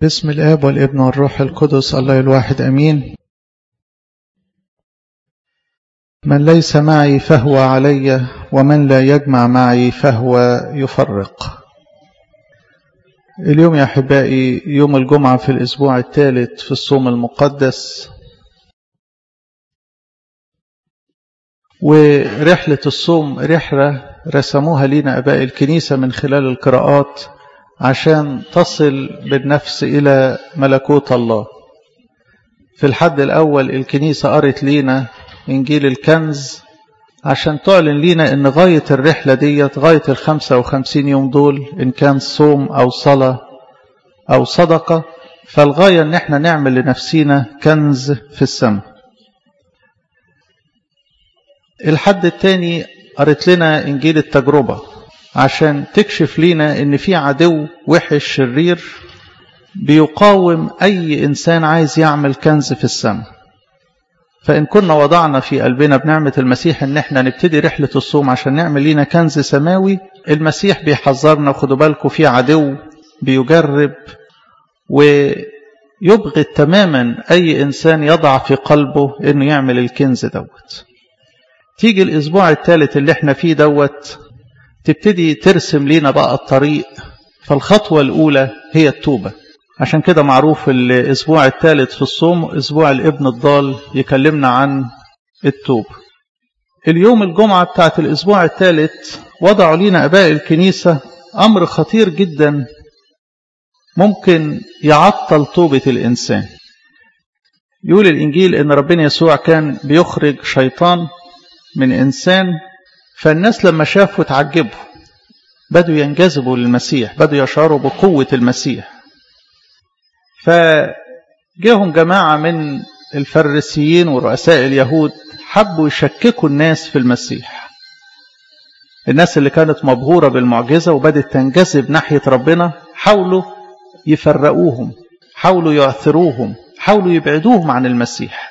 باسم الآب والابن والروح القدس الله الواحد أمين من ليس معي فهو علي ومن لا يجمع معي فهو يفرق اليوم يا أحبائي يوم الجمعة في الأسبوع الثالث في الصوم المقدس ورحلة الصوم رحلة رسموها لنا أباء الكنيسة من خلال القراءات عشان تصل بالنفس إلى ملكوت الله في الحد الأول الكنيسة قرت لينا إنجيل الكنز عشان تعلن لينا إن غاية الرحلة ديت غاية الخمسة وخمسين يوم دول إن كان صوم أو صلاة أو صدقة فالغاية إن احنا نعمل لنفسينا كنز في السماء الحد الثاني قرت لنا إنجيل التجربة عشان تكشف لينا ان في عدو وحش شرير بيقاوم اي انسان عايز يعمل كنز في السماء فان كنا وضعنا في قلبنا بنعمة المسيح ان احنا نبتدي رحلة الصوم عشان نعمل لينا كنز سماوي المسيح بيحذرنا وخدوا بالكم في عدو بيجرب ويبغض تماما اي انسان يضع في قلبه انه يعمل الكنز دوت تيجي الاسبوع الثالث اللي احنا فيه دوت تبتدي ترسم لينا بقى الطريق فالخطوة الأولى هي التوبة عشان كده معروف الأسبوع الثالث في الصوم أسبوع الابن الضال يكلمنا عن التوبة اليوم الجمعة بتاعت الأسبوع الثالث وضعوا لنا أباء الكنيسة أمر خطير جدا ممكن يعطل توبة الإنسان يقول الإنجيل إن ربنا يسوع كان بيخرج شيطان من إنسان فالناس لما شافوا تعجبوا بدوا ينجذبوا للمسيح بدوا يشعروا بقوة المسيح فجاهم جماعة من الفريسيين ورؤساء اليهود حبوا يشككوا الناس في المسيح الناس اللي كانت مبهورة بالمعجزة وبدت تنجذب ناحية ربنا حاولوا يفرقوهم حاولوا يعثروهم حاولوا يبعدوهم عن المسيح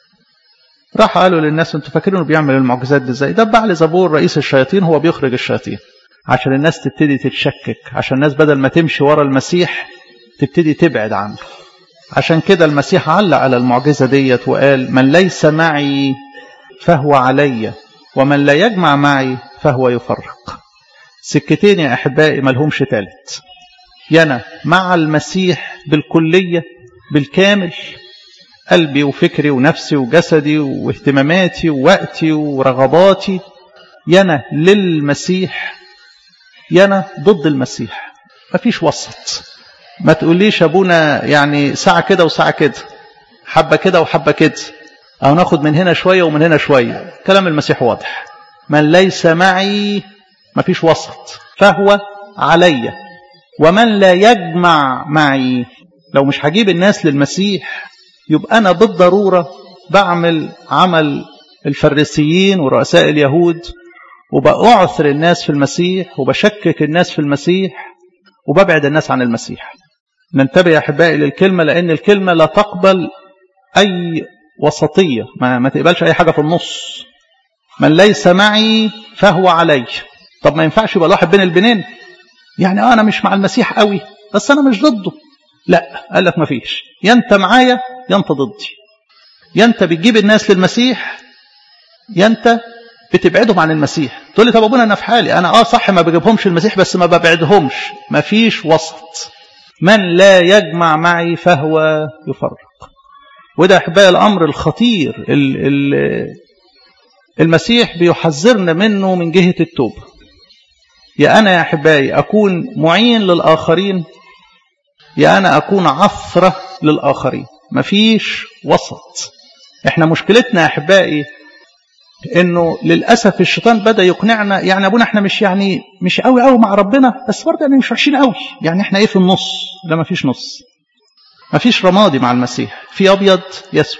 راح قالوا للناس انتوا فاكرين انه بيعمل المعجزات دي ازاي ده بعل زبور رئيس الشياطين هو بيخرج الشياطين عشان الناس تبتدي تتشكك عشان الناس بدل ما تمشي ورا المسيح تبتدي تبعد عنه عشان كده المسيح علق على المعجزة ديت وقال من ليس معي فهو علي ومن لا يجمع معي فهو يفرق سكتين يا أحبائي ملهمش تالت ينا مع المسيح بالكلية بالكامل قلبي وفكري ونفسي وجسدي واهتماماتي ووقتي ورغباتي ينا للمسيح ينا ضد المسيح مفيش وسط ما تقوليش ابونا يعني ساعة كده وساعة كده حبة كده وحبة كده او ناخد من هنا شوية ومن هنا شوية كلام المسيح واضح من ليس معي مفيش وسط فهو علي ومن لا يجمع معي لو مش هجيب الناس للمسيح يبقى أنا بالضرورة بعمل عمل الفريسيين ورؤساء اليهود وبأعثر الناس في المسيح وبشكك الناس في المسيح وببعد الناس عن المسيح ننتبه يا أحبائي للكلمة لأن الكلمة لا تقبل أي وسطية ما, ما تقبلش أي حاجة في النص من ليس معي فهو علي طب ما ينفعش يبقى الواحد بين البنين يعني أنا مش مع المسيح قوي بس أنا مش ضده لا قال لك ما فيش يا انت معايا يا انت ضدي يا انت بتجيب الناس للمسيح يا انت بتبعدهم عن المسيح تقول لي طب ابونا انا في حالي انا اه صح ما بجيبهمش المسيح بس ما ببعدهمش ما فيش وسط من لا يجمع معي فهو يفرق وده احبائي الامر الخطير ال ال المسيح بيحذرنا منه من جهه التوبه يا انا يا احبائي اكون معين للاخرين يا أنا أكون عثرة للآخرين مفيش وسط احنا مشكلتنا يا أحبائي انه للأسف الشيطان بدأ يقنعنا يعني أبونا احنا مش يعني مش قوي قوي مع ربنا بس برضه يعني مش وحشين قوي يعني احنا ايه في النص لا مفيش نص مفيش رمادي مع المسيح في أبيض يسود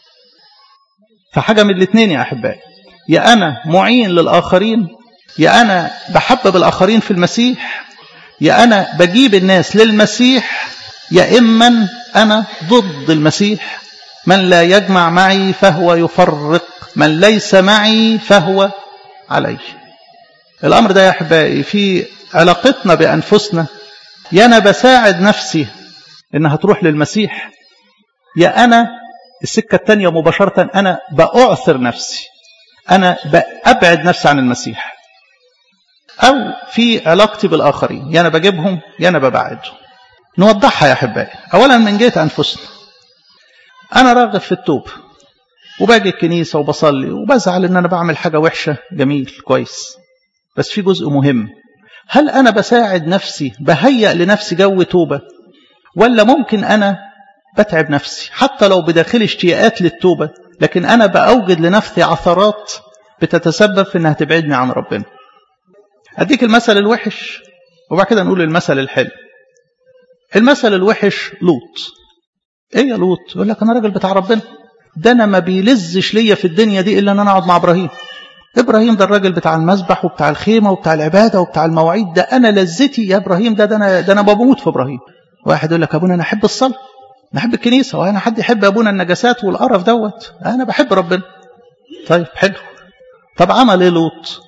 فحاجة من الاثنين يا أحبائي يا أنا معين للآخرين يا أنا بحبب الآخرين في المسيح يا أنا بجيب الناس للمسيح يا إما أنا ضد المسيح من لا يجمع معي فهو يفرق من ليس معي فهو علي الأمر ده يا أحبائي في علاقتنا بأنفسنا يا أنا بساعد نفسي انها تروح للمسيح يا انا السكه الثانيه مباشره انا باعثر نفسي انا بابعد نفسي عن المسيح او في علاقتي بالاخرين يا انا بجيبهم يا انا ببعدهم نوضحها يا احبائي اولا من جهه انفسنا انا راغب في التوبه وباجي الكنيسه وبصلي وبزعل ان انا بعمل حاجه وحشه جميل كويس بس في جزء مهم هل انا بساعد نفسي بهيئ لنفسي جو توبه ولا ممكن انا بتعب نفسي حتى لو بداخلي اشتياقات للتوبه لكن انا باوجد لنفسي عثرات بتتسبب في انها تبعدني عن ربنا اديك المثل الوحش وبعد كده نقول المثل الحلو المثل الوحش لوط ايه يا لوط يقول لك انا راجل بتاع ربنا ده انا ما بيلزش ليا في الدنيا دي الا ان انا اقعد مع ابراهيم ابراهيم ده الراجل بتاع المسبح وبتاع الخيمه وبتاع العباده وبتاع المواعيد ده انا لذتي يا ابراهيم ده ده انا ده انا بموت في ابراهيم واحد يقول لك ابونا انا احب الصلاه انا احب الكنيسه وانا حد يحب ابونا النجاسات والقرف دوت انا بحب ربنا طيب حلو طب عمل ايه لوط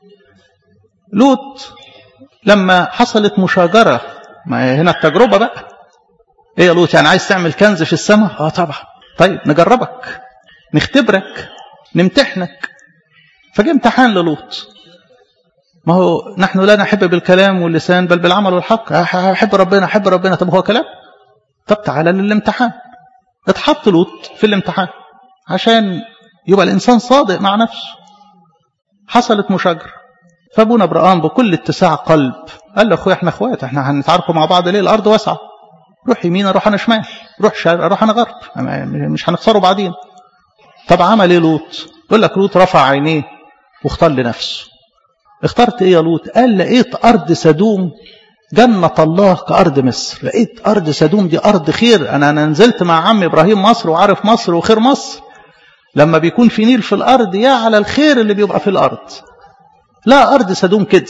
لوط لما حصلت مشاجره ما هنا التجربه بقى ايه يا لوط يعني عايز تعمل كنز في السماء اه طبعا طيب نجربك نختبرك نمتحنك فجاء امتحان للوط ما هو نحن لا نحب بالكلام واللسان بل بالعمل والحق احب ربنا احب ربنا طب هو كلام طب تعالى للامتحان اتحط لوط في الامتحان عشان يبقى الانسان صادق مع نفسه حصلت مشاجره فابونا ابراهام بكل اتساع قلب قال له اخويا احنا اخوات احنا هنتعاركوا مع بعض ليه الارض واسعه روح يمين اروح انا شمال روح شرق اروح انا غرب مش هنخسروا بعدين طب عمل ايه لوط يقول لك لوط رفع عينيه واختار لنفسه اخترت ايه يا لوط قال لقيت ارض سدوم جنة الله كأرض مصر لقيت أرض سدوم دي أرض خير أنا, أنا نزلت مع عم إبراهيم مصر وعارف مصر وخير مصر لما بيكون في نيل في الأرض يا على الخير اللي بيبقى في الأرض لا أرض سدوم كده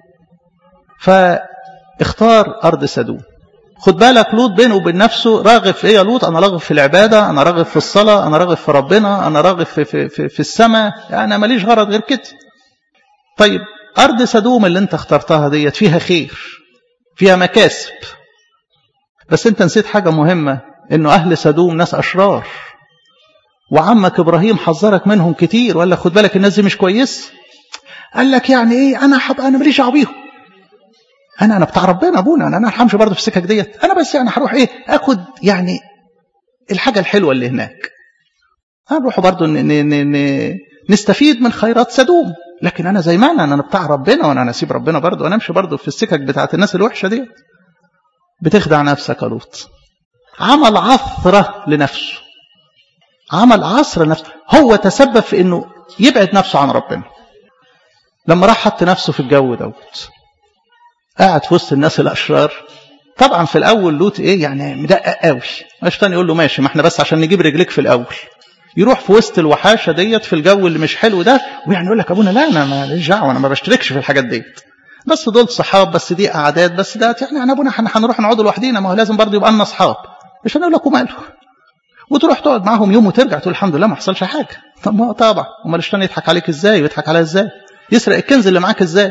فاختار أرض سدوم خد بالك لوط بينه وبين نفسه راغب في ايه يا لوط انا راغب في العباده انا راغب في الصلاه انا راغب في ربنا انا راغب في في في, في السماء يعني انا ماليش غرض غير كده طيب ارض سدوم اللي انت اخترتها ديت فيها خير فيها مكاسب بس انت نسيت حاجه مهمه انه اهل سدوم ناس اشرار وعمك ابراهيم حذرك منهم كتير ولا خد بالك الناس دي مش كويس قال لك يعني ايه انا حب انا ماليش دعوه بيهم انا انا بتاع ربنا ابونا انا انا همشي برضه في السكك ديت انا بس يعني هروح ايه اخد يعني الحاجه الحلوه اللي هناك هنروح برضه ن ن ن نستفيد من خيرات سدوم لكن انا زي ما انا انا بتاع ربنا وانا اسيب ربنا برضه وانا امشي برضه في السكك بتاعت الناس الوحشه ديت بتخدع نفسك يا لوط عمل عثره لنفسه عمل عصر لنفسه هو تسبب في انه يبعد نفسه عن ربنا لما راح حط نفسه في الجو دوت قاعد في وسط الناس الاشرار طبعا في الاول لوط ايه يعني مدقق قوي الشيطان يقول له ماشي ما احنا بس عشان نجيب رجليك في الاول يروح في وسط الوحاشه ديت في الجو اللي مش حلو ده ويعني يقول لك ابونا لا انا ماليش دعوه انا ما بشتركش في الحاجات ديت بس دول صحاب بس دي قعدات بس ده يعني انا ابونا احنا هنروح نقعد لوحدينا ما هو لازم برضه يبقى لنا اصحاب مش هنقول لك وماله وتروح تقعد معاهم يوم وترجع تقول الحمد لله ما حصلش حاجه طب ما طبعا امال الشيطان يضحك عليك ازاي ويضحك عليا ازاي يسرق الكنز اللي معاك ازاي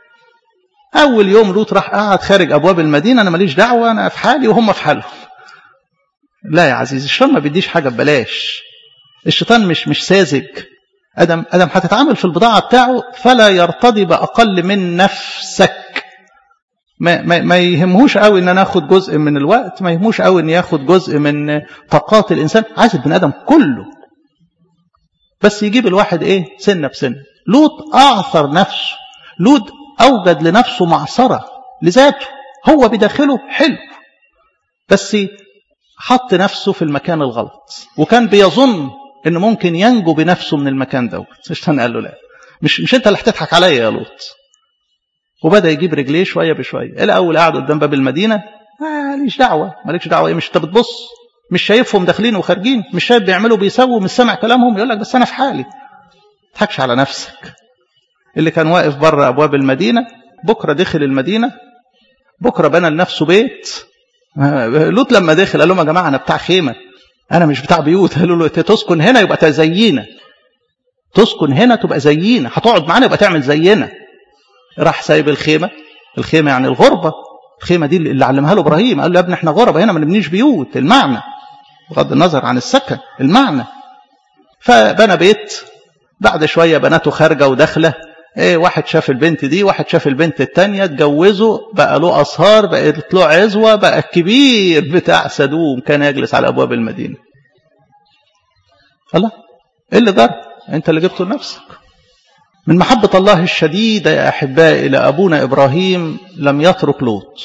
اول يوم لوط راح قاعد خارج ابواب المدينه انا ماليش دعوه انا في حالي وهم في حالهم لا يا عزيزي الشيطان ما بيديش حاجه ببلاش الشيطان مش مش ساذج ادم ادم هتتعامل في البضاعه بتاعه فلا يرتضي باقل من نفسك ما, ما, ما يهمهوش قوي ان انا اخد جزء من الوقت ما يهموش قوي ان ياخد جزء من طاقات الانسان عايز البني ادم كله بس يجيب الواحد ايه سنه بسنه لوط اعثر نفسه لوط اوجد لنفسه معصره لذاته هو بداخله حلو بس حط نفسه في المكان الغلط وكان بيظن انه ممكن ينجو بنفسه من المكان دوت الشيطان قال له لا مش مش انت اللي هتضحك عليا يا لوط وبدا يجيب رجليه شويه بشويه الاول قاعد قدام باب المدينه ماليش دعوه مالكش دعوه ايه مش انت بتبص مش شايفهم داخلين وخارجين مش شايف بيعملوا بيسووا مش سامع كلامهم يقول لك بس انا في حالي ما تضحكش على نفسك اللي كان واقف بره ابواب المدينه بكره دخل المدينه بكره بنى لنفسه بيت لوط لما دخل قال لهم يا جماعه انا بتاع خيمه انا مش بتاع بيوت قالوا له تسكن هنا يبقى زينا تسكن هنا تبقى زينا هتقعد معانا يبقى تعمل زينا راح سايب الخيمه الخيمه يعني الغربه الخيمة دي اللي علمها له إبراهيم قال له يا ابني احنا غربة هنا ما نبنيش بيوت المعنى بغض النظر عن السكن المعنى فبنى بيت بعد شوية بناته خارجة وداخلة ايه واحد شاف البنت دي واحد شاف البنت التانية اتجوزوا بقى له أصهار بقت له عزوة بقى الكبير بتاع سدوم كان يجلس على أبواب المدينة الله ايه اللي جرى انت اللي جبته لنفسك من محبة الله الشديدة يا أحبائي إلى أبونا إبراهيم لم يترك لوط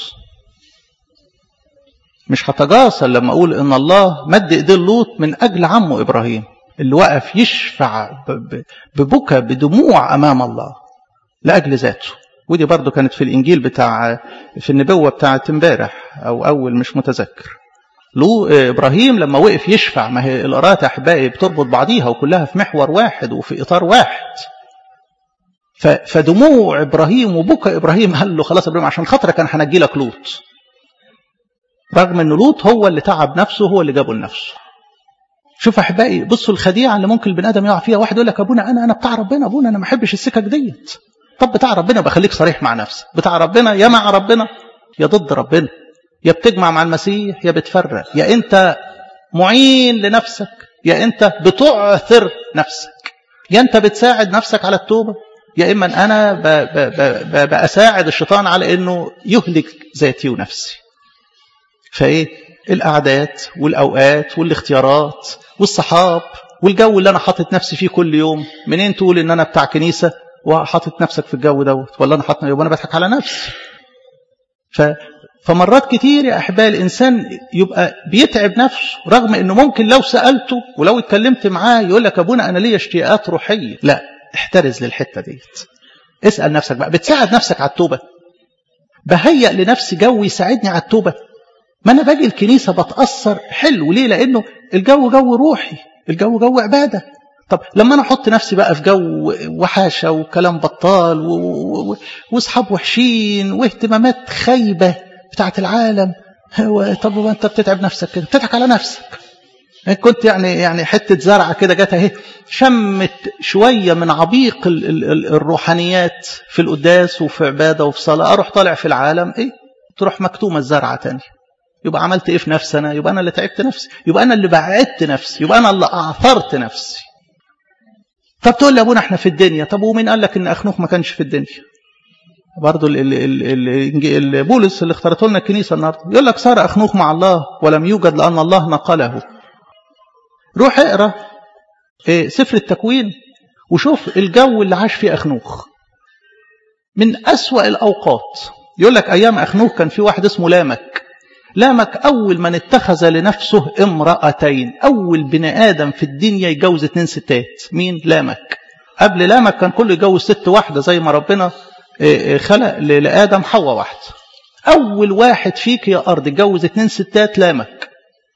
مش هتجاسر لما أقول إن الله مد إيديه لوط من أجل عمه إبراهيم اللي وقف يشفع ببكى بدموع أمام الله لأجل ذاته ودي برضو كانت في الإنجيل بتاع في النبوة بتاعت امبارح أو أول مش متذكر لو إبراهيم لما وقف يشفع ما هي القراءات أحبائي بتربط بعضيها وكلها في محور واحد وفي إطار واحد فدموع إبراهيم وبكى إبراهيم قال له خلاص إبراهيم عشان خاطرك أنا هنجي لك لوط رغم أن لوط هو اللي تعب نفسه هو اللي جابه لنفسه شوف احبائي بصوا الخديعه اللي ممكن البني ادم يقع فيها واحد يقول لك ابونا انا انا بتاع ربنا ابونا انا ما احبش السكك ديت طب بتاع ربنا بخليك صريح مع نفسك بتاع ربنا يا مع ربنا يا ضد ربنا يا بتجمع مع المسيح يا بتفرق يا انت معين لنفسك يا انت بتعثر نفسك يا انت بتساعد نفسك على التوبه يا اما انا ب ب ب بساعد الشيطان على انه يهلك ذاتي ونفسي فايه القعدات والاوقات والاختيارات والصحاب والجو اللي انا حاطط نفسي فيه كل يوم منين تقول ان انا بتاع كنيسه وحاطط نفسك في الجو دوت ولا انا حاطط يبقى انا بضحك على نفسي ف فمرات كتير يا احبائي الانسان يبقى بيتعب نفسه رغم انه ممكن لو سالته ولو اتكلمت معاه يقول لك ابونا انا ليا اشتياقات روحيه لا احترز للحته ديت اسال نفسك بقى بتساعد نفسك على التوبه بهيئ لنفسي جو يساعدني على التوبه ما انا باجي الكنيسه بتاثر حلو ليه لانه الجو جو روحي الجو جو عباده طب لما انا احط نفسي بقى في جو وحاشه وكلام بطال واصحاب وحشين واهتمامات خايبه بتاعه العالم طب انت بتتعب نفسك كده بتضحك على نفسك كنت يعني يعني حته زرعه كده جت اهي شمت شويه من عبيق ال ال ال الروحانيات في القداس وفي عباده وفي صلاه اروح طالع في العالم ايه تروح مكتومه الزرعه تاني يبقى عملت ايه في نفسي انا يبقى انا اللي تعبت نفسي يبقى انا اللي بعدت نفسي يبقى انا اللي اعثرت نفسي طب تقول لي ابونا احنا في الدنيا طب ومين قال لك ان اخنوخ ما كانش في الدنيا برضه بولس اللي اختارته لنا الكنيسه النهارده يقول لك صار اخنوخ مع الله ولم يوجد لان الله نقله روح اقرا إيه سفر التكوين وشوف الجو اللي عاش فيه اخنوخ من اسوا الاوقات يقول لك ايام اخنوخ كان في واحد اسمه لامك لامك أول من اتخذ لنفسه امرأتين أول بني آدم في الدنيا يجوز اتنين ستات مين لامك قبل لامك كان كله يجوز ست واحدة زي ما ربنا خلق لآدم حواء واحدة أول واحد فيك يا أرض يجوز اتنين ستات لامك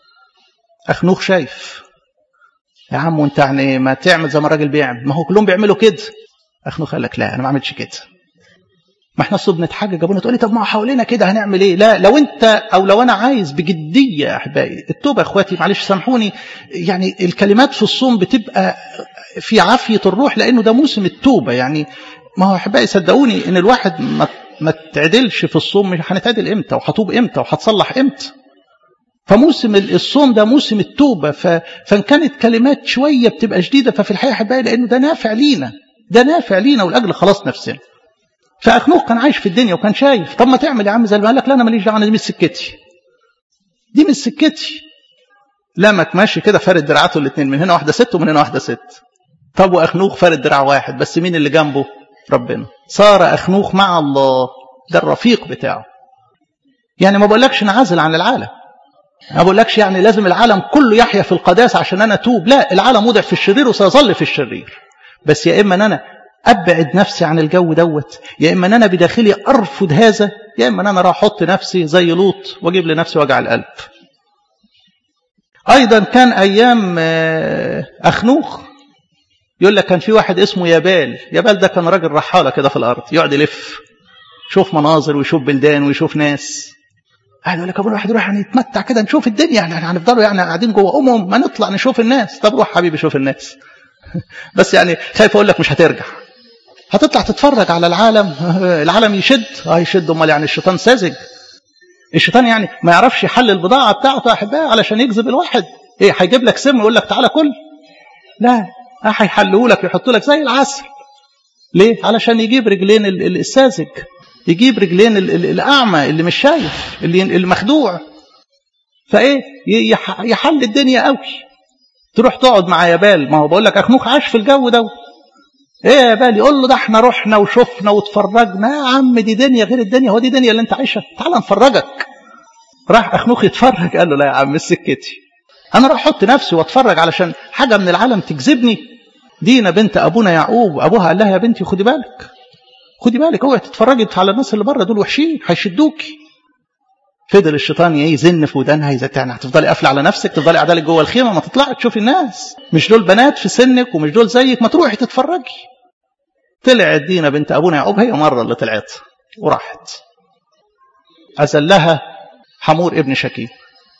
أخنوخ شايف يا عم وانت يعني ما تعمل زي ما الراجل بيعمل ما هو كلهم بيعملوا كده أخنوخ قال لك لا أنا ما عملتش كده ما احنا اصلا بنتحجج ابونا تقول لي طب ما حوالينا كده هنعمل ايه لا لو انت او لو انا عايز بجديه يا احبائي التوبه يا اخواتي معلش سامحوني يعني الكلمات في الصوم بتبقى في عافيه الروح لانه ده موسم التوبه يعني ما هو احبائي صدقوني ان الواحد ما ما تعدلش في الصوم مش هنتعدل امتى وهتوب امتى وهتصلح امتى فموسم الصوم ده موسم التوبه ف... فان كانت كلمات شويه بتبقى شديده ففي الحقيقه احبائي لانه ده نافع لينا ده نافع لينا ولاجل خلاص نفسنا فأخنوخ كان عايش في الدنيا وكان شايف طب ما تعمل يا عم زي ما قال لك لا أنا ماليش دعوة دي مش سكتي دي مش سكتي لامك ماشي كده فارد دراعاته الاثنين من هنا واحدة ست ومن هنا واحدة ست طب وأخنوخ فارد دراع واحد بس مين اللي جنبه ربنا صار أخنوخ مع الله ده الرفيق بتاعه يعني ما بقولكش انعزل عن العالم ما بقولكش يعني لازم العالم كله يحيا في القداسة عشان أنا توب لا العالم وضع في الشرير وسيظل في الشرير بس يا إما أن أنا أبعد نفسي عن الجو دوت يا إما أن أنا بداخلي أرفض هذا يا إما أن أنا راح أحط نفسي زي لوط وأجيب لنفسي وجع القلب أيضا كان أيام أخنوخ يقول لك كان في واحد اسمه يابال يابال ده كان راجل رحالة كده في الأرض يقعد يلف يشوف مناظر ويشوف بلدان ويشوف ناس قاعد يقول لك ابو الواحد يروح يعني يتمتع كده نشوف الدنيا يعني هنفضلوا يعني قاعدين جوه امهم ما نطلع نشوف الناس طب روح حبيبي شوف الناس بس يعني خايف اقول لك مش هترجع هتطلع تتفرج على العالم العالم يشد اه يشد امال يعني الشيطان ساذج الشيطان يعني ما يعرفش يحل البضاعة بتاعته أحبائي علشان يجذب الواحد إيه هيجيب لك سم يقول لك تعالى كل لا هيحلوه لك يحطوا لك زي العسل ليه؟ علشان يجيب رجلين الساذج يجيب رجلين الأعمى اللي مش شايف اللي المخدوع فإيه يحل الدنيا قوي تروح تقعد مع يابال ما هو بقول لك أخنوخ عاش في الجو ده ايه يا بال يقول له ده احنا رحنا وشفنا واتفرجنا يا عم دي دنيا غير الدنيا هو دي دنيا اللي انت عايشها تعال نفرجك راح اخنوخ يتفرج قال له لا يا عم مش سكتي انا راح احط نفسي واتفرج علشان حاجه من العالم تجذبني دينا بنت ابونا يعقوب ابوها قال لها يا بنتي خدي بالك خدي بالك اوعي تتفرجي على الناس اللي بره دول وحشين هيشدوكي فضل الشيطان يزن في ودانها يزت يعني هتفضلي قافله على نفسك تفضلي قاعده جوه الخيمه ما تطلعي تشوفي الناس مش دول بنات في سنك ومش دول زيك ما تروحي تتفرجي طلعت دينا بنت ابونا يعقوب هي مره اللي طلعت وراحت أزلها حمور ابن شكيل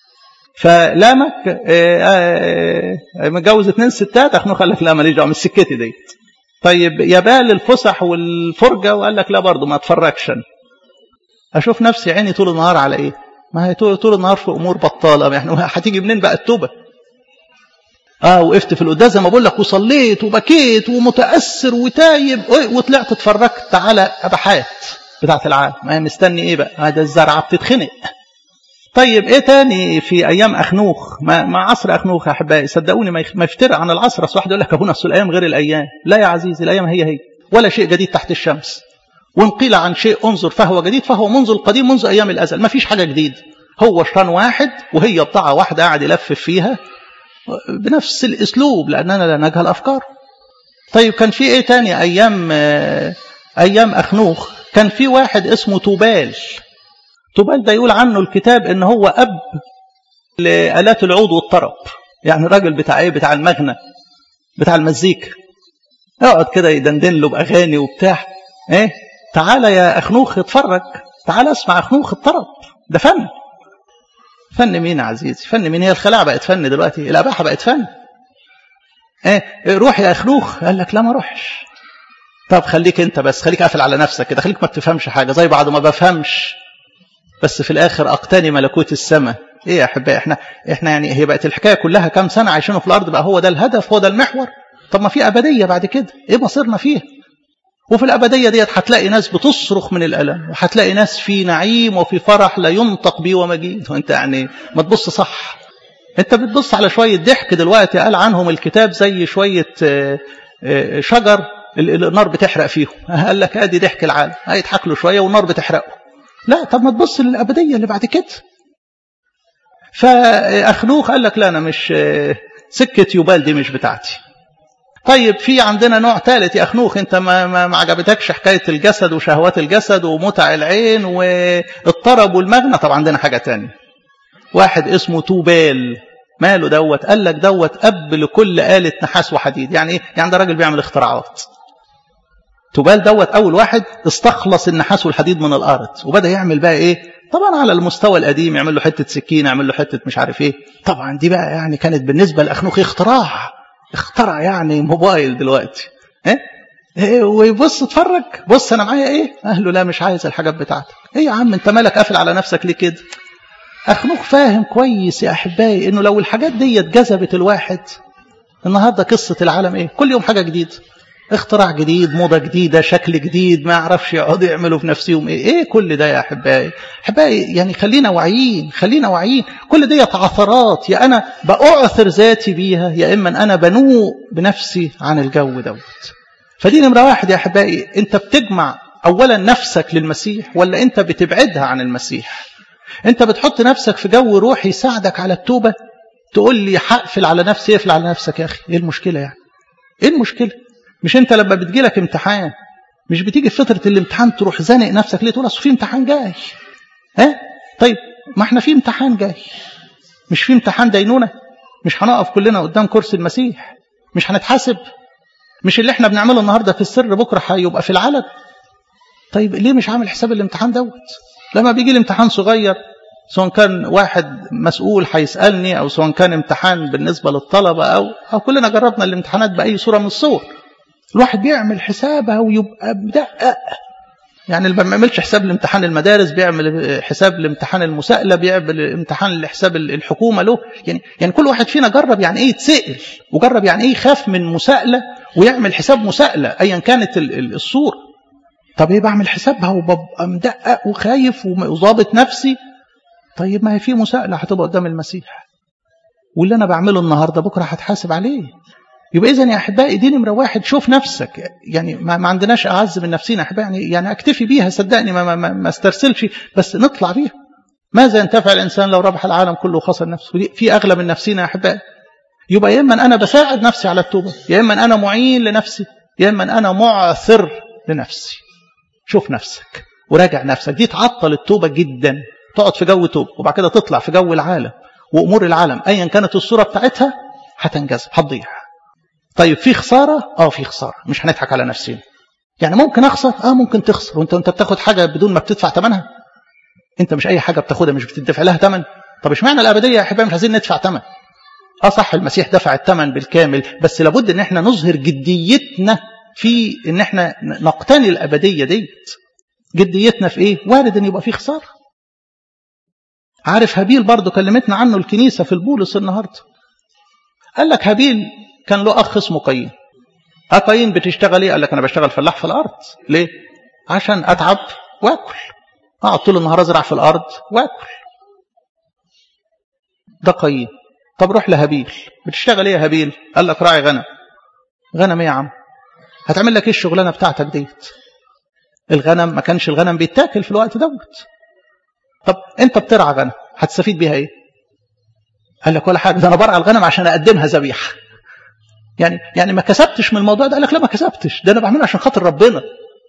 فلامك متجوز اتنين ستات اخنوخ قال لك لا ماليش دعوه مش سكتي ديت طيب يا بال الفسح والفرجه وقال لك لا برضه ما اتفرجش اشوف نفسي عيني طول النهار على ايه ما هي طول النهار في امور بطاله يعني هتيجي منين بقى التوبه اه وقفت في القداس زي ما بقول لك وصليت وبكيت ومتاثر وتايب وطلعت اتفرجت على ابحات بتاعت العالم ما مستني ايه بقى هذا الزرعه بتتخنق طيب ايه تاني في ايام اخنوخ ما مع عصر اخنوخ يا احبائي صدقوني ما يفترق عن العصر اصل واحد يقول لك ابونا اصل الايام غير الايام لا يا عزيزي الايام هي هي ولا شيء جديد تحت الشمس وان قيل عن شيء انظر فهو جديد فهو منذ القديم منذ ايام الازل ما فيش حاجه جديد هو شيطان واحد وهي بضاعه واحده قاعد يلفف فيها بنفس الاسلوب لاننا لا نجهل افكار طيب كان في ايه تاني ايام ايام اخنوخ كان في واحد اسمه توبال توبال ده يقول عنه الكتاب ان هو اب لالات العود والطرب يعني الراجل بتاع ايه بتاع المغنى بتاع المزيكا يقعد كده يدندن له باغاني وبتاع ايه تعالى يا اخنوخ اتفرج تعالى اسمع اخنوخ الطرب ده فن فن مين يا عزيزي فن مين هي الخلاعه بقت فن دلوقتي الاباحه بقت فن ايه روح يا اخنوخ قال لك لا ما اروحش طب خليك انت بس خليك قافل على نفسك كده خليك ما بتفهمش حاجه زي بعض ما بفهمش بس في الاخر اقتني ملكوت السماء ايه يا احبائي احنا احنا يعني هي بقت الحكايه كلها كام سنه عايشينه في الارض بقى هو ده الهدف هو ده المحور طب ما في ابديه بعد كده ايه مصيرنا فيها وفي الابديه ديت هتلاقي ناس بتصرخ من الالم وهتلاقي ناس في نعيم وفي فرح لا ينطق به ومجيد وانت يعني ما تبص صح انت بتبص على شويه ضحك دلوقتي قال عنهم الكتاب زي شويه شجر النار بتحرق فيهم قال لك ادي ضحك العالم هيضحك له شويه والنار بتحرقه لا طب ما تبص للابديه اللي بعد كده فاخنوخ قال لك لا انا مش سكه يوبال دي مش بتاعتي طيب في عندنا نوع ثالث يا اخنوخ انت ما, ما, ما عجبتكش حكايه الجسد وشهوات الجسد ومتع العين والطرب والمغنى طب عندنا حاجه ثانيه واحد اسمه توبال ماله دوت قال لك دوت اب لكل آلة نحاس وحديد يعني ايه يعني ده راجل بيعمل اختراعات توبال دوت اول واحد استخلص النحاس والحديد من الارض وبدا يعمل بقى ايه طبعا على المستوى القديم يعمل له حته سكينه يعمل له حته مش عارف ايه طبعا دي بقى يعني كانت بالنسبه لاخنوخ اختراع اخترع يعني موبايل دلوقتي ايه, إيه ويبص اتفرج بص انا معايا ايه قال له لا مش عايز الحاجات بتاعتك ايه يا عم انت مالك قافل على نفسك ليه كده اخنوخ فاهم كويس يا احبائي انه لو الحاجات دي جذبت الواحد النهارده قصه العالم ايه كل يوم حاجه جديده اختراع جديد موضة جديدة شكل جديد ما يعرفش يقعدوا يعملوا في نفسهم ايه ايه كل ده يا احبائي احبائي يعني خلينا واعيين خلينا واعيين كل دي عثرات يا انا باعثر ذاتي بيها يا اما انا بنوء بنفسي عن الجو دوت فدي نمره واحد يا احبائي انت بتجمع اولا نفسك للمسيح ولا انت بتبعدها عن المسيح انت بتحط نفسك في جو روحي يساعدك على التوبه تقول لي هقفل على نفسي اقفل على نفسك يا اخي ايه المشكله يعني ايه المشكله مش انت لما بتجيلك امتحان مش بتيجي في فتره الامتحان تروح زانق نفسك ليه تقول اصل في امتحان جاي ها طيب ما احنا في امتحان جاي مش في امتحان دينونه مش هنقف كلنا قدام كرسي المسيح مش هنتحاسب مش اللي احنا بنعمله النهارده في السر بكره هيبقى في العلن طيب ليه مش عامل حساب الامتحان دوت لما بيجي الامتحان صغير سواء كان واحد مسؤول هيسالني او سواء كان امتحان بالنسبه للطلبه او او كلنا جربنا الامتحانات باي صوره من الصور الواحد بيعمل حسابها ويبقى مدقق يعني اللي ما بيعملش حساب لامتحان المدارس بيعمل حساب لامتحان المساءله بيعمل امتحان لحساب الحكومه له يعني يعني كل واحد فينا جرب يعني ايه يتسال وجرب يعني ايه يخاف من مساءله ويعمل حساب مساءله ايا كانت الصوره طب ايه بعمل حسابها وببقى مدقق وخايف وظابط نفسي طيب ما هي في مساءله هتبقى قدام المسيح واللي انا بعمله النهارده بكره هتحاسب عليه يبقى اذا يا احبائي دي نمره واحد شوف نفسك يعني ما, ما عندناش اعز من نفسنا احبائي يعني يعني اكتفي بيها صدقني ما, ما, ما استرسلش بس نطلع بيها ماذا ينتفع الانسان لو ربح العالم كله وخسر نفسه في اغلى من نفسنا يا احبائي يبقى يا اما انا بساعد نفسي على التوبه يا اما انا معين لنفسي يا اما انا معثر لنفسي شوف نفسك وراجع نفسك دي تعطل التوبه جدا تقعد في جو توبه وبعد كده تطلع في جو العالم وامور العالم ايا كانت الصوره بتاعتها هتنجذب هتضيع طيب في خساره اه في خساره مش هنضحك على نفسنا يعني ممكن اخسر اه ممكن تخسر وانت انت بتاخد حاجه بدون ما بتدفع ثمنها انت مش اي حاجه بتاخدها مش بتدفع لها ثمن طب اشمعنى الابديه يا احبائي مش عايزين ندفع ثمن اه صح المسيح دفع الثمن بالكامل بس لابد ان احنا نظهر جديتنا في ان احنا نقتني الابديه ديت جديتنا في ايه وارد ان يبقى في خساره عارف هابيل برضه كلمتنا عنه الكنيسه في البولس النهارده قال لك هابيل كان له اخ اسمه قايين ها قايين بتشتغل ايه قال لك انا بشتغل فلاح في الارض ليه عشان اتعب واكل اقعد طول النهار ازرع في الارض واكل ده قايين طب روح لهابيل بتشتغل ايه يا هابيل قال لك راعي غنم غنم ايه يا عم هتعمل لك ايه الشغلانه بتاعتك ديت الغنم ما كانش الغنم بيتاكل في الوقت دوت طب انت بترعى غنم هتستفيد بيها ايه قال لك ولا حاجه ده انا برعى الغنم عشان اقدمها ذبيحه يعني يعني ما كسبتش من الموضوع ده قال لك لا ما كسبتش ده انا بعمله عشان خاطر ربنا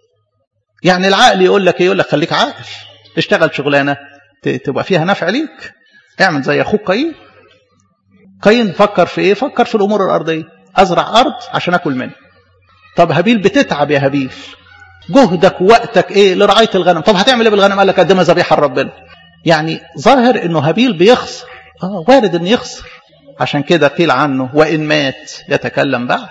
يعني العقل يقول لك ايه يقول لك خليك عاقل اشتغل شغلانه تبقى فيها نفع ليك اعمل زي اخوك قايين قايين فكر في ايه فكر في الامور الارضيه ازرع ارض عشان اكل منها طب هابيل بتتعب يا هابيل جهدك ووقتك ايه لرعايه الغنم طب هتعمل ايه بالغنم قال لك قدمها ذبيحه لربنا يعني ظاهر انه هابيل بيخسر اه وارد انه يخسر عشان كده قيل عنه وان مات يتكلم بعد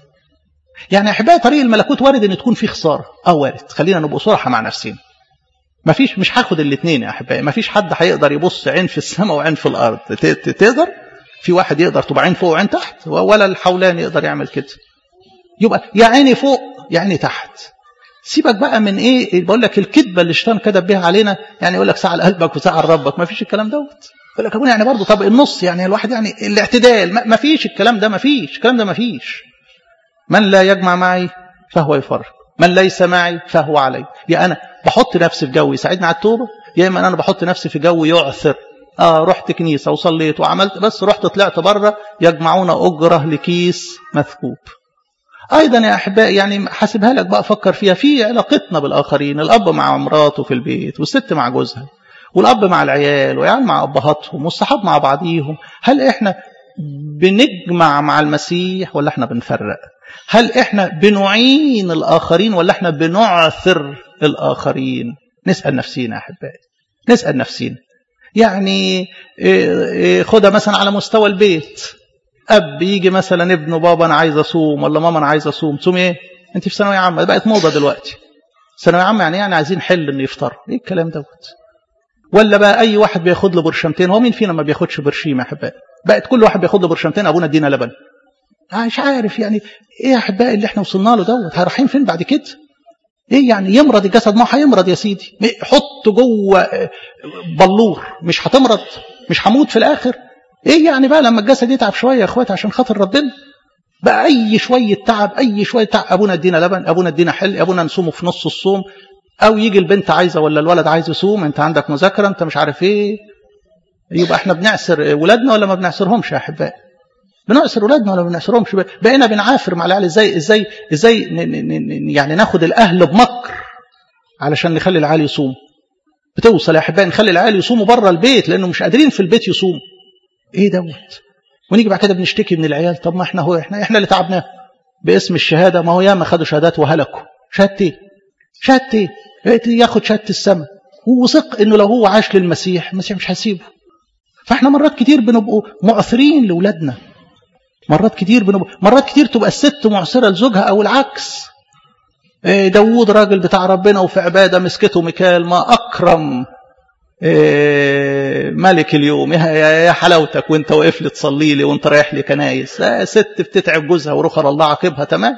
يعني احبائي طريق الملكوت وارد ان تكون فيه خساره اه وارد خلينا نبقى صراحه مع نفسنا مفيش مش هاخد الاثنين يا احبائي مفيش حد هيقدر يبص عين في السماء وعين في الارض تقدر في واحد يقدر تبقى عين فوق وعين تحت ولا الحولان يقدر يعمل كده يبقى يا عيني فوق يا عيني تحت سيبك بقى من ايه بقول لك الكذبه اللي الشيطان كذب بيها علينا يعني يقول لك سعى قلبك وسعى ربك ما فيش الكلام دوت يقول لك ابونا يعني برضه طب النص يعني الواحد يعني الاعتدال ما فيش الكلام ده ما فيش الكلام ده ما فيش من لا يجمع معي فهو يفرق من ليس معي فهو علي يا انا بحط نفسي في جو يساعدني على التوبه يا اما انا بحط نفسي في جو يعثر اه رحت كنيسه وصليت وعملت بس رحت طلعت بره يجمعون اجره لكيس مثكوب ايضا يا احبائي يعني حاسبها لك بقى فكر فيها في علاقتنا بالاخرين الاب مع مراته في البيت والست مع جوزها والاب مع العيال والعيال مع ابهاتهم والصحاب مع بعضيهم هل احنا بنجمع مع المسيح ولا احنا بنفرق هل احنا بنعين الاخرين ولا احنا بنعثر الاخرين نسال نفسينا يا احبائي نسال نفسينا يعني خدها مثلا على مستوى البيت اب يجي مثلا ابنه بابا انا عايز اصوم ولا ماما انا عايز اصوم تصوم ايه انت في ثانويه عامه بقت موضه دلوقتي ثانويه عامه يعني يعني عايزين حل انه يفطر ايه الكلام دوت ولا بقى اي واحد بياخد له برشامتين هو مين فينا ما بياخدش برشيم يا احبائي بقت كل واحد بياخد له برشامتين ابونا ادينا لبن مش عارف يعني ايه يا احبائي اللي احنا وصلنا له دوت رايحين فين بعد كده ايه يعني يمرض الجسد ما هيمرض يا سيدي حطه جوه بلور مش هتمرض مش هموت في الاخر ايه يعني بقى لما الجسد يتعب شويه يا اخواتي عشان خاطر ربنا بقى اي شويه تعب اي شويه تعب ابونا ادينا لبن ابونا ادينا حل ابونا نصومه في نص الصوم او يجي البنت عايزه ولا الولد عايز يصوم انت عندك مذاكره انت مش عارف ايه يبقى احنا بنعسر ولادنا ولا ما بنعسرهمش يا احبائي بنعسر ولادنا ولا ما بنعسرهمش بقينا بنعافر مع العيال ازاي ازاي ازاي يعني ناخد الاهل بمكر علشان نخلي العيال يصوم بتوصل يا احبائي نخلي العيال يصوموا بره البيت لانه مش قادرين في البيت يصوموا ايه دوت ونيجي بعد كده بنشتكي من العيال طب ما احنا هو احنا احنا اللي تعبناه باسم الشهاده ما هو ياما خدوا شهادات وهلكوا شهاده ايه شهاده ايه ياخد شهاده السماء وثق انه لو هو عاش للمسيح المسيح مش هيسيبه فاحنا مرات كتير بنبقوا معثرين لاولادنا مرات كتير بنبقى مرات كتير تبقى الست معسره لزوجها او العكس داوود راجل بتاع ربنا وفي عبادة مسكته مكال ما أكرم ملك اليوم يا حلاوتك وانت واقف لي تصلي لي وانت رايح لي كنايس ست بتتعب جوزها ورخر الله عاقبها تمام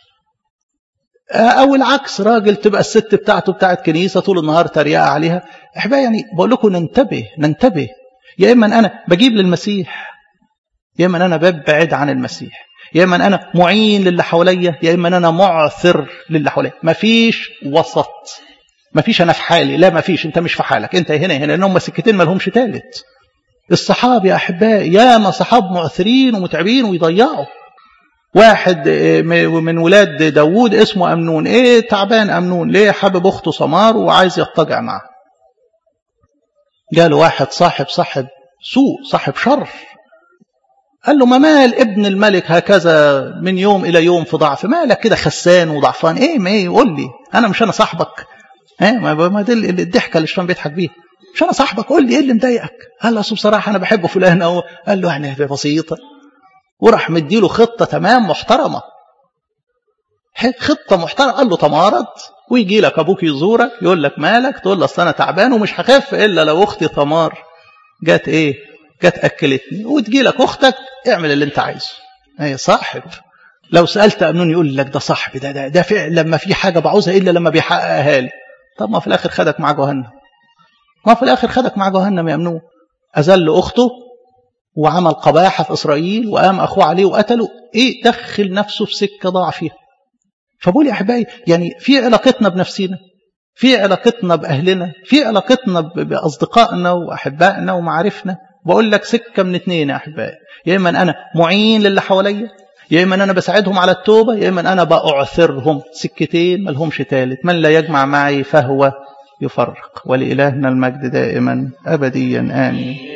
او العكس راجل تبقى الست بتاعته بتاعت كنيسه طول النهار تريقه عليها احبائي يعني بقول لكم ننتبه ننتبه يا اما انا بجيب للمسيح يا اما انا ببعد عن المسيح يا اما انا معين للي حواليا يا اما انا معثر للي حواليا مفيش وسط مفيش انا في حالي لا مفيش انت مش في حالك انت هنا هنا لان هم سكتين ما لهمش ثالث الصحاب يا احبائي ياما صحاب معثرين ومتعبين ويضيعوا واحد من ولاد داوود اسمه أمنون ايه تعبان أمنون ليه حابب أخته سمار وعايز يضطجع معه جاله واحد صاحب صاحب سوء صاحب شر قال له ما مال ابن الملك هكذا من يوم إلى يوم في ضعف مالك كده خسان وضعفان ايه ما ايه قول لي انا مش انا صاحبك ايه ما دي الضحكه اللي الشيطان بيضحك بيها مش انا صاحبك قول لي ايه اللي مضايقك قال له بصراحه انا بحب فلان اهو قال له يعني بسيطه وراح مديله خطة تمام محترمة خطة محترمة قال له تمارض ويجي لك أبوك يزورك يقول لك مالك تقول له أصل أنا تعبان ومش هخف إلا لو أختي تمار جت إيه جت أكلتني وتجي لك أختك اعمل اللي أنت عايزه هي صاحب لو سألت أمنون يقول لك ده صاحبي ده ده, ده فعلا ما في حاجة بعوزها إلا لما بيحققها لي طب ما في الآخر خدك مع جهنم ما في الآخر خدك مع جهنم يا أمنون أذل أخته وعمل قباحة في إسرائيل وقام أخوه عليه وقتله إيه دخل نفسه في سكة ضاع فيها فبقول يا أحبائي يعني في علاقتنا بنفسنا في علاقتنا بأهلنا في علاقتنا بأصدقائنا وأحبائنا ومعارفنا بقول لك سكة من اتنين يا أحبائي يا إما أنا معين للي حواليا يا إما أنا بساعدهم على التوبة يا إما أنا بأعثرهم سكتين ملهمش تالت من لا يجمع معي فهو يفرق ولإلهنا المجد دائما أبديا آمين